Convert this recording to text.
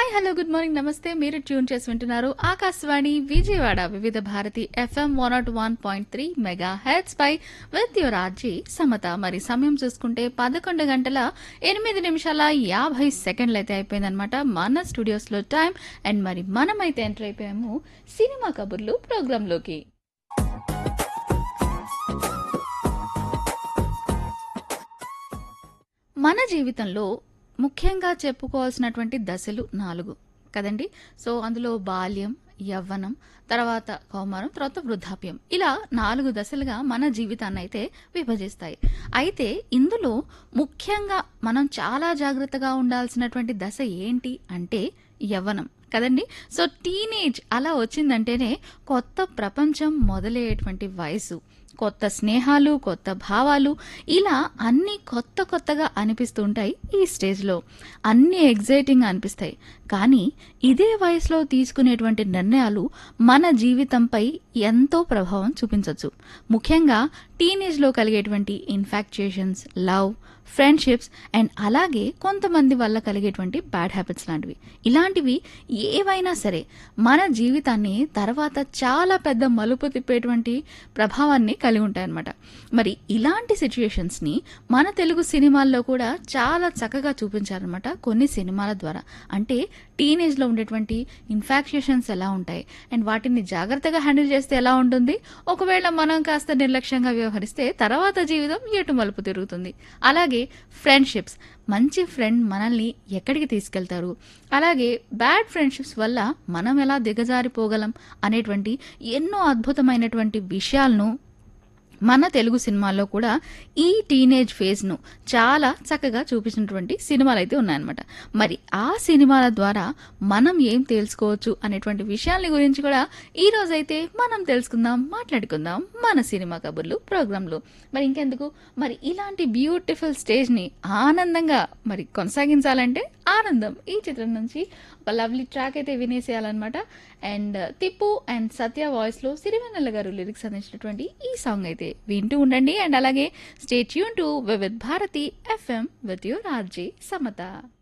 hi hello good morning నమస్తే మీరు tune చేసి వింటున్నారు Akashvani Vijayawada Vividh Bharati FM one naught one point three mega heads పై విత్ యువర్ ఆర్జీ సమత మరి సమయం చూసుకుంటే పదకొండు గంటల ఎనిమిది నిమిషాల యాభై సెకండ్లు అయితే అయిపోయిందనమాట మన స్టూడియోస్లో టైం అండ్ మరి మనమైతే ఎంటర్ అయిపోయాము సినిమా కబుర్లు ప్రోగ్రాంలోకి మన జీవితంలో ముఖ్యంగా చెప్పుకోవాల్సినటువంటి దశలు నాలుగు కదండి సో అందులో బాల్యం యవ్వనం తర్వాత కౌమారం తర్వాత వృద్ధాప్యం ఇలా నాలుగు దశలుగా మన జీవితాన్ని అయితే విభజిస్తాయి అయితే ఇందులో ముఖ్యంగా మనం చాలా జాగ్రత్తగా ఉండాల్సినటువంటి దశ ఏంటి అంటే యవ్వనం కదండి సో టీనేజ్ అలా వచ్చిందంటేనే కొత్త ప్రపంచం మొదలయ్యేటువంటి వయసు కొత్త స్నేహాలు కొత్త భావాలు ఇలా అన్నీ కొత్త కొత్తగా అనిపిస్తుంటాయి ఈ స్టేజ్లో అన్నీ ఎగ్జైటింగ్ అనిపిస్తాయి కానీ ఇదే వయసులో తీసుకునేటువంటి నిర్ణయాలు మన జీవితంపై ఎంతో ప్రభావం చూపించవచ్చు ముఖ్యంగా టీనేజ్లో కలిగేటువంటి ఇన్ఫాక్చుయేషన్స్ లవ్ ఫ్రెండ్షిప్స్ అండ్ అలాగే కొంతమంది వల్ల కలిగేటువంటి బ్యాడ్ హ్యాబిట్స్ లాంటివి ఇలాంటివి ఏవైనా సరే మన జీవితాన్ని తర్వాత చాలా పెద్ద మలుపు తిప్పేటువంటి ప్రభావాన్ని కలిగి ఉంటాయన్నమాట మరి ఇలాంటి సిచ్యుయేషన్స్ని మన తెలుగు సినిమాల్లో కూడా చాలా చక్కగా చూపించారనమాట కొన్ని సినిమాల ద్వారా అంటే టీనేజ్లో ఉండేటువంటి ఇన్ఫాక్చుయేషన్స్ ఎలా ఉంటాయి అండ్ వాటిని జాగ్రత్తగా హ్యాండిల్ చేస్తే ఎలా ఉంటుంది ఒకవేళ మనం కాస్త నిర్లక్ష్యంగా వ్యవహరిస్తే తర్వాత జీవితం ఎటు మలుపు తిరుగుతుంది అలాగే ఫ్రెండ్షిప్స్ మంచి ఫ్రెండ్ మనల్ని ఎక్కడికి తీసుకెళ్తారు అలాగే బ్యాడ్ ఫ్రెండ్షిప్స్ వల్ల మనం ఎలా దిగజారిపోగలం అనేటువంటి ఎన్నో అద్భుతమైనటువంటి విషయాలను మన తెలుగు సినిమాల్లో కూడా ఈ టీనేజ్ ఫేజ్ను చాలా చక్కగా చూపించినటువంటి సినిమాలు అయితే ఉన్నాయన్నమాట మరి ఆ సినిమాల ద్వారా మనం ఏం తెలుసుకోవచ్చు అనేటువంటి విషయాల గురించి కూడా ఈ రోజైతే మనం తెలుసుకుందాం మాట్లాడుకుందాం మన సినిమా కబుర్లు ప్రోగ్రాంలో మరి ఇంకెందుకు మరి ఇలాంటి బ్యూటిఫుల్ స్టేజ్ని ఆనందంగా మరి కొనసాగించాలంటే ఆనందం ఈ చిత్రం నుంచి ఒక లవ్లీ ట్రాక్ అయితే వినేసేయాలన్నమాట అండ్ తిప్పు అండ్ సత్య వాయిస్లో సిరివెన్నెల గారు లిరిక్స్ అందించినటువంటి ఈ సాంగ్ అయితే వింటూ ఉండండి అండ్ అలాగే stay tune to with Bharati FM with your RJ Samata